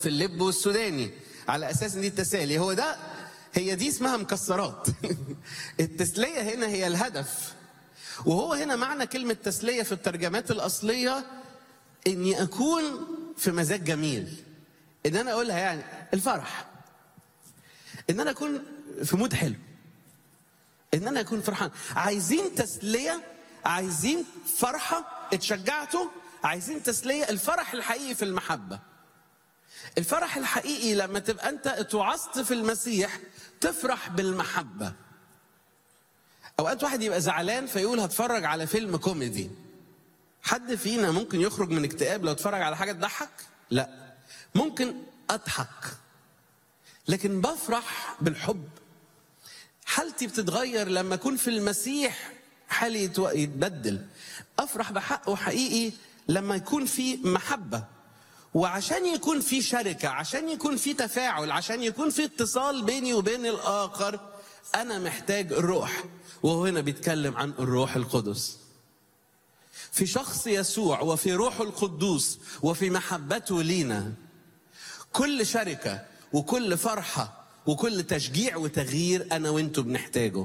في اللب والسوداني على اساس ان دي التسالي هو ده هي دي اسمها مكسرات التسليه هنا هي الهدف وهو هنا معنى كلمه تسليه في الترجمات الاصليه اني اكون في مزاج جميل ان انا اقولها يعني الفرح ان انا اكون في مود حلو ان انا اكون فرحان عايزين تسليه عايزين فرحه اتشجعتوا عايزين تسليه الفرح الحقيقي في المحبه الفرح الحقيقي لما تبقى انت اتوعظت في المسيح تفرح بالمحبه اوقات واحد يبقى زعلان فيقول هتفرج على فيلم كوميدي حد فينا ممكن يخرج من اكتئاب لو اتفرج على حاجه تضحك لا ممكن اضحك لكن بفرح بالحب حالتي بتتغير لما اكون في المسيح حالي يتو- يتبدل افرح بحقه حقيقي لما يكون في محبه وعشان يكون في شركه عشان يكون في تفاعل عشان يكون في اتصال بيني وبين الاخر انا محتاج الروح وهو هنا بيتكلم عن الروح القدس في شخص يسوع وفي روح القدوس وفي محبته لينا كل شركة وكل فرحة وكل تشجيع وتغيير أنا وأنتوا بنحتاجه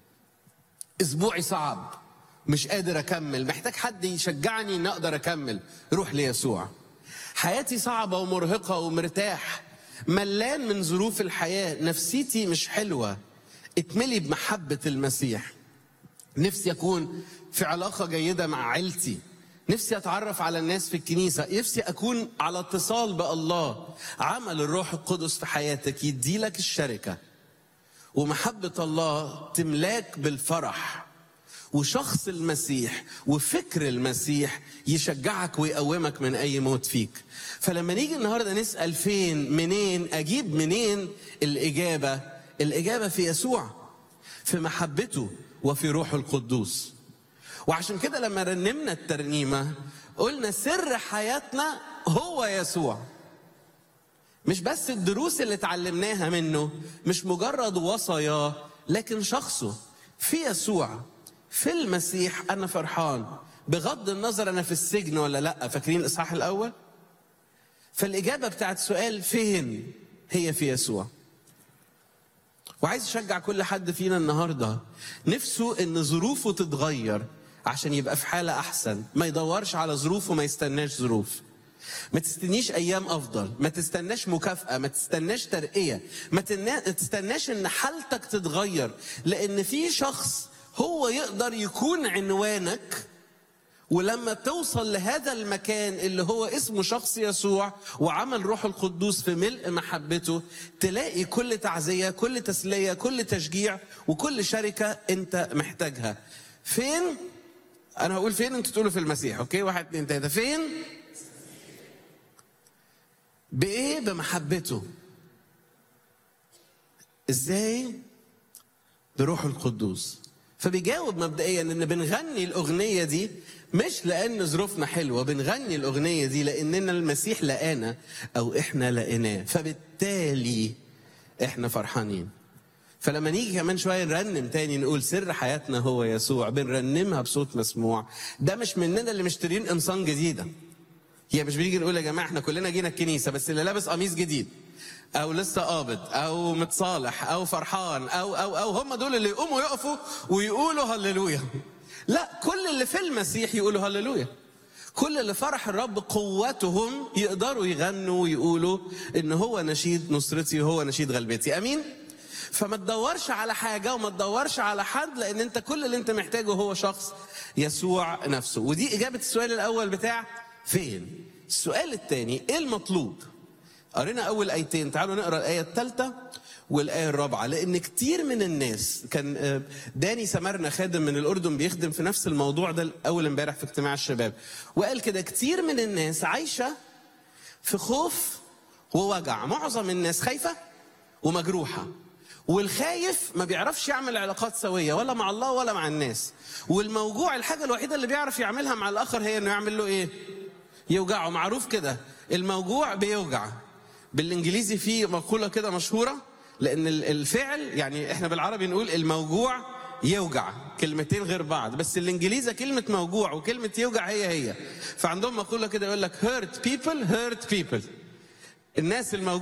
أسبوعي صعب مش قادر أكمل محتاج حد يشجعني إن أقدر أكمل روح ليسوع حياتي صعبة ومرهقة ومرتاح ملان من ظروف الحياة نفسيتي مش حلوة اتملي بمحبة المسيح نفسي اكون في علاقه جيده مع عيلتي نفسي اتعرف على الناس في الكنيسه نفسي اكون على اتصال بالله عمل الروح القدس في حياتك يديلك الشركه ومحبه الله تملاك بالفرح وشخص المسيح وفكر المسيح يشجعك ويقومك من اي موت فيك فلما نيجي النهارده نسال فين منين اجيب منين الاجابه الاجابه في يسوع في محبته وفي روح القدوس وعشان كده لما رنمنا الترنيمه قلنا سر حياتنا هو يسوع مش بس الدروس اللي اتعلمناها منه مش مجرد وصاياه لكن شخصه في يسوع في المسيح انا فرحان بغض النظر انا في السجن ولا لا فاكرين الاصحاح الاول فالاجابه بتاعت سؤال فين هي في يسوع وعايز اشجع كل حد فينا النهارده نفسه ان ظروفه تتغير عشان يبقى في حاله احسن ما يدورش على ظروف وما يستناش ظروف ما تستنيش ايام افضل ما تستناش مكافاه ما تستناش ترقيه ما تنا- تستناش ان حالتك تتغير لان في شخص هو يقدر يكون عنوانك ولما توصل لهذا المكان اللي هو اسمه شخص يسوع وعمل روح القدوس في ملء محبته تلاقي كل تعزية كل تسلية كل تشجيع وكل شركة انت محتاجها فين انا هقول فين انتوا تقولوا في المسيح اوكي واحد اتنين تلاته فين بايه بمحبته ازاي بروح القدوس فبيجاوب مبدئيا ان بنغني الاغنيه دي مش لان ظروفنا حلوه بنغني الاغنيه دي لاننا المسيح لقانا او احنا لقيناه فبالتالي احنا فرحانين فلما نيجي كمان شويه نرنم تاني نقول سر حياتنا هو يسوع بنرنمها بصوت مسموع ده مش مننا اللي مشترين قمصان جديده هي مش بنيجي نقول يا جماعه احنا كلنا جينا الكنيسه بس اللي لابس قميص جديد او لسه قابض او متصالح او فرحان او او او هم دول اللي يقوموا يقفوا ويقولوا هللويا لا كل اللي في المسيح يقولوا هللويا كل اللي فرح الرب قوتهم يقدروا يغنوا ويقولوا ان هو نشيد نصرتي وهو نشيد غلبتي امين فما تدورش على حاجه وما تدورش على حد لان انت كل اللي انت محتاجه هو شخص يسوع نفسه ودي اجابه السؤال الاول بتاع فين السؤال الثاني ايه المطلوب قرينا اول ايتين تعالوا نقرا الايه الثالثه والايه الرابعه لان كتير من الناس كان آه، داني سمرنا خادم من الاردن بيخدم في نفس الموضوع ده اول امبارح في اجتماع الشباب وقال كده كتير من الناس عايشه في خوف ووجع معظم الناس خايفه ومجروحه والخايف ما بيعرفش يعمل علاقات سويه ولا مع الله ولا مع الناس والموجوع الحاجه الوحيده اللي بيعرف يعملها مع الاخر هي انه يعمل له ايه يوجعه معروف كده الموجوع بيوجع بالانجليزي في مقوله كده مشهوره لان ال- الفعل يعني احنا بالعربي نقول الموجوع يوجع كلمتين غير بعض بس الانجليزي كلمه موجوع وكلمه يوجع هي هي فعندهم مقوله كده يقول لك hurt people hurt people الناس الموجودة